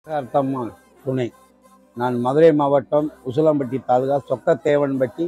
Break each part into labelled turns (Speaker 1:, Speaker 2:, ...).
Speaker 1: அர்த்தம்மா துணை நான் மதுரை மாவட்டம் உசிலம்பட்டி தாலுகா சொக்கத்தேவன்பட்டி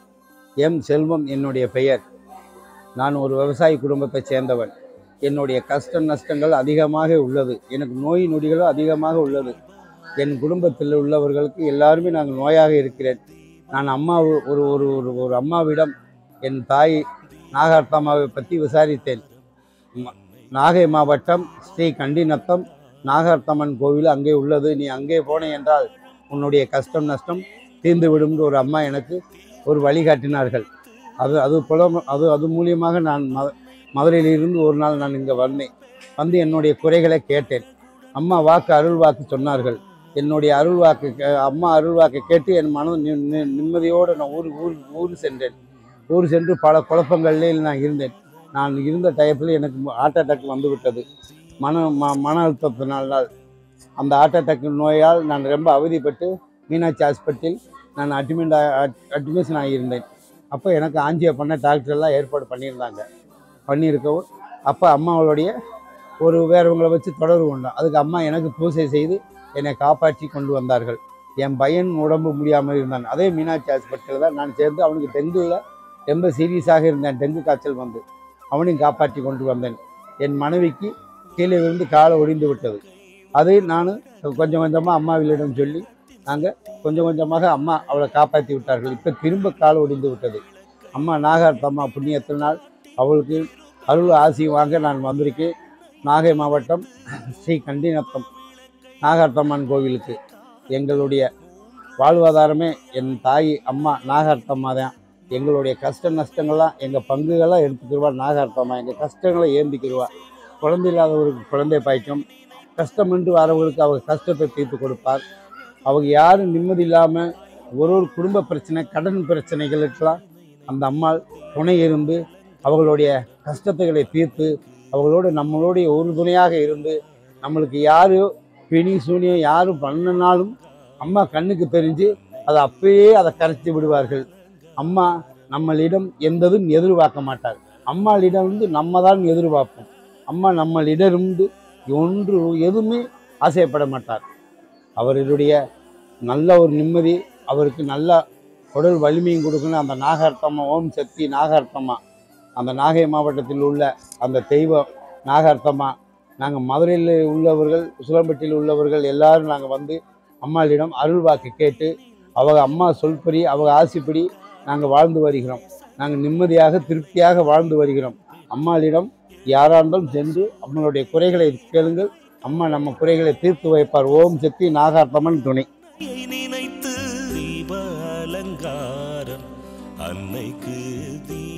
Speaker 1: எம் செல்வம் என்னுடைய பெயர் நான் ஒரு விவசாய குடும்பத்தைச் சேர்ந்தவன் என்னுடைய கஷ்ட நஷ்டங்கள் அதிகமாக உள்ளது எனக்கு நோய் நொடிகளும் அதிகமாக உள்ளது என் குடும்பத்தில் உள்ளவர்களுக்கு எல்லாருமே நாங்கள் நோயாக இருக்கிறேன் நான் அம்மா ஒரு ஒரு ஒரு ஒரு அம்மாவிடம் என் தாய் நாகார்த்தம்மாவை பற்றி விசாரித்தேன் ம- நாகை மாவட்டம் ஸ்ரீ கண்டிநத்தம் நாகார்த்தம்மன் கோவில் அங்கே உள்ளது நீ அங்கே போனே என்றால் உன்னுடைய கஷ்டம் நஷ்டம் தீர்ந்து விடும்னு ஒரு அம்மா எனக்கு ஒரு வழிகாட்டினார்கள் அது அது போல அது அது மூலியமாக நான் ம மதுரையிலிருந்து ஒரு நாள் நான் இங்கே வந்தேன் வந்து என்னுடைய குறைகளை கேட்டேன் அம்மா வாக்கு அருள் வாக்கு சொன்னார்கள் என்னுடைய அருள் வாக்கு கே- அம்மா அருள் வாக்கு கேட்டு என் மனது நி- நி- நிம்மதியோடு நான் ஊர் ஊர் ஊர் சென்றேன் ஊர் சென்று பல குழப்பங்களில் நான் இருந்தேன் நான் இருந்த டயத்தில் எனக்கு ஹார்ட் அட்டாக் வந்து விட்டது மன ம மன அழுத்தத்தினால் அந்த ஹார்ட் அட்டாக் நோயால் நான் ரொம்ப அவதிப்பட்டு மீனாட்சி ஹாஸ்பிட்டல் நான் அட்மிட் அட்மிஷன் ஆகியிருந்தேன் அப்போ எனக்கு ஆஞ்சியோ பண்ண டாக்டர் எல்லாம் ஏற்பாடு பண்ணியிருந்தாங்க பண்ணியிருக்கவும் அப்போ அம்மாவுடைய ஒரு வேறவங்களை வச்சு தொடர்பு கொண்டோம் அதுக்கு அம்மா எனக்கு பூசை செய்து என்னை காப்பாற்றி கொண்டு வந்தார்கள் என் பையன் உடம்பு முடியாமல் இருந்தான் அதே மீனாட்சி ஹாஸ்பிட்டலில் தான் நான் சேர்ந்து அவனுக்கு டெங்குவில் ரொம்ப சீரியஸாக இருந்தேன் டெங்கு காய்ச்சல் வந்து அவனையும் காப்பாற்றி கொண்டு வந்தேன் என் மனைவிக்கு கீழே விழுந்து காலை ஒடிந்து விட்டது அதை நான் கொஞ்சம் கொஞ்சமாக அம்மாவிலிடம் சொல்லி நாங்கள் கொஞ்சம் கொஞ்சமாக அம்மா அவளை காப்பாற்றி விட்டார்கள் இப்போ திரும்ப கால் ஒடிந்து விட்டது அம்மா நாகார்த்தம்மா புண்ணியத்தினால் அவளுக்கு அருள் ஆசி வாங்க நான் வந்திருக்கேன் நாகை மாவட்டம் ஸ்ரீ கண்டிநத்தம் நாகார்த்தம்மன் கோவிலுக்கு எங்களுடைய வாழ்வாதாரமே என் தாய் அம்மா நாகார்த்தம்மா தான் எங்களுடைய கஷ்ட நஷ்டங்கள்லாம் எங்கள் பங்குகள்லாம் எடுத்துக்கிடுவா நாகார்த்தம்மா எங்கள் கஷ்டங்களை ஏந்திக்கிடுவா குழந்தை இல்லாதவருக்கு குழந்தை பாய்க்கும் கஷ்டமென்று வரவங்களுக்கு அவங்க கஷ்டத்தை தீர்த்து கொடுப்பார் அவங்க யாரும் நிம்மதி இல்லாமல் ஒரு ஒரு குடும்ப பிரச்சனை கடன் பிரச்சனைகளுக்கெல்லாம் அந்த அம்மாள் துணை இருந்து அவங்களுடைய கஷ்டத்துகளை தீர்த்து அவங்களோடு நம்மளுடைய உறுதுணையாக இருந்து நம்மளுக்கு யாரு பிணி சூனியம் யாரும் பண்ணினாலும் அம்மா கண்ணுக்கு தெரிஞ்சு அதை அப்பயே அதை கரைச்சி விடுவார்கள் அம்மா நம்மளிடம் எந்ததும் எதிர்பார்க்க மாட்டார் அம்மாளிடம் இருந்து நம்ம தான் எதிர்பார்ப்போம் அம்மா நம்மளிடமிருந்து ஒன்று எதுவுமே ஆசைப்பட மாட்டார் அவர்களுடைய நல்ல ஒரு நிம்மதி அவருக்கு நல்ல உடல் வலிமையும் கொடுக்கணும் அந்த நாகார்த்தம்மா ஓம் சக்தி நாகார்த்தம்மா அந்த நாகை மாவட்டத்தில் உள்ள அந்த தெய்வம் நாகார்த்தம்மா நாங்கள் மதுரையில் உள்ளவர்கள் உசிலம்பட்டியில் உள்ளவர்கள் எல்லாரும் நாங்கள் வந்து அம்மாளிடம் அருள் வாக்கு கேட்டு அவங்க அம்மா சொல்படி அவங்க ஆசைப்படி நாங்கள் வாழ்ந்து வருகிறோம் நாங்கள் நிம்மதியாக திருப்தியாக வாழ்ந்து வருகிறோம் அம்மாளிடம் யாராக இருந்தாலும் சென்று அம்மளுடைய குறைகளை கேளுங்கள் அம்மா நம்ம குறைகளை தீர்த்து வைப்பார் ஓம் சக்தி நாகார்த்தம்மன் துணை
Speaker 2: நினைத்து தீப அலங்காரம் அன்னைக்கு தீ